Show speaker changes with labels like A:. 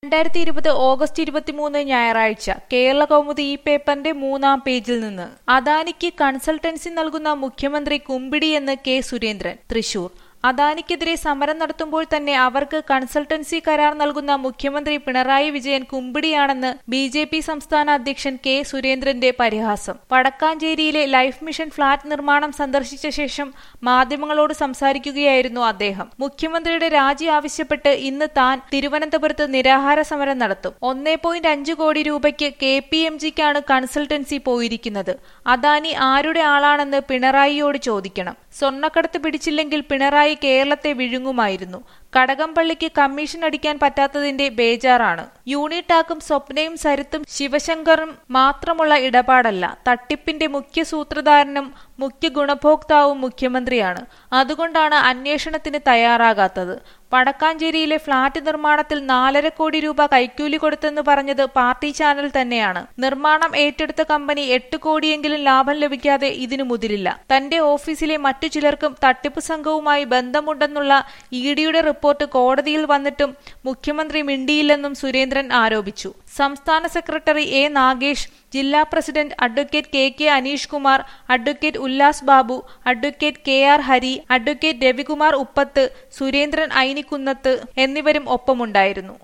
A: രണ്ടായിരത്തി ഇരുപത് ഓഗസ്റ്റ് ഇരുപത്തിമൂന്ന് ഞായറാഴ്ച കേരള കൗമുദി ഈ പേപ്പറിന്റെ മൂന്നാം പേജിൽ നിന്ന് അദാനിക്ക് കൺസൾട്ടൻസി നൽകുന്ന മുഖ്യമന്ത്രി കുമ്പിടിയെന്ന് കെ സുരേന്ദ്രൻ തൃശൂർ അദാനിക്കെതിരെ സമരം നടത്തുമ്പോൾ തന്നെ അവർക്ക് കൺസൾട്ടൻസി കരാർ നൽകുന്ന മുഖ്യമന്ത്രി പിണറായി വിജയൻ കുമ്പിടിയാണെന്ന് ബി ജെ പി സംസ്ഥാന അധ്യക്ഷൻ കെ സുരേന്ദ്രന്റെ പരിഹാസം വടക്കാഞ്ചേരിയിലെ ലൈഫ് മിഷൻ ഫ്ളാറ്റ് നിർമ്മാണം സന്ദർശിച്ച ശേഷം മാധ്യമങ്ങളോട് സംസാരിക്കുകയായിരുന്നു അദ്ദേഹം മുഖ്യമന്ത്രിയുടെ രാജി ആവശ്യപ്പെട്ട് ഇന്ന് താൻ തിരുവനന്തപുരത്ത് നിരാഹാര സമരം നടത്തും ഒന്നേ പോയിന്റ് അഞ്ച് കോടി രൂപയ്ക്ക് കെ പി എം ജിക്കാണ് കൺസൾട്ടൻസി പോയിരിക്കുന്നത് അദാനി ആരുടെ ആളാണെന്ന് പിണറായിയോട് ചോദിക്കണം സ്വർണ്ണക്കടത്ത് പിടിച്ചില്ലെങ്കിൽ പിണറായി കേരളത്തെ വിഴുങ്ങുമായിരുന്നു കടകംപള്ളിക്ക് കമ്മീഷൻ അടിക്കാൻ പറ്റാത്തതിന്റെ ബേജാറാണ് യൂണിടാക്കും സ്വപ്നയും സരിത്തും ശിവശങ്കറും മാത്രമുള്ള ഇടപാടല്ല തട്ടിപ്പിന്റെ മുഖ്യ സൂത്രധാരനും മുഖ്യ ഗുണഭോക്താവും മുഖ്യമന്ത്രിയാണ് അതുകൊണ്ടാണ് അന്വേഷണത്തിന് തയ്യാറാകാത്തത് വടക്കാഞ്ചേരിയിലെ ഫ്ളാറ്റ് നിർമ്മാണത്തിൽ നാലര കോടി രൂപ കൈക്കൂലി കൊടുത്തെന്ന് പറഞ്ഞത് പാർട്ടി ചാനൽ തന്നെയാണ് നിർമ്മാണം ഏറ്റെടുത്ത കമ്പനി എട്ട് കോടിയെങ്കിലും ലാഭം ലഭിക്കാതെ ഇതിനു മുതിരില്ല തന്റെ ഓഫീസിലെ മറ്റു ചിലർക്കും തട്ടിപ്പ് സംഘവുമായി ബന്ധമുണ്ടെന്നുള്ള ഇ ഡിയുടെ റിപ്പോർട്ട് കോടതിയിൽ വന്നിട്ടും മുഖ്യമന്ത്രി മിണ്ടിയില്ലെന്നും സുരേന്ദ്രൻ ആരോപിച്ചു സംസ്ഥാന സെക്രട്ടറി എ നാഗേഷ് ജില്ലാ president advocate K K Aneesh Kumar advocate Ullas Babu advocate K R Hari advocate Ravikumar Uppath Surendran Ainikkunnath എന്നിവരും ഒപ്പമുണ്ടായിരുന്നു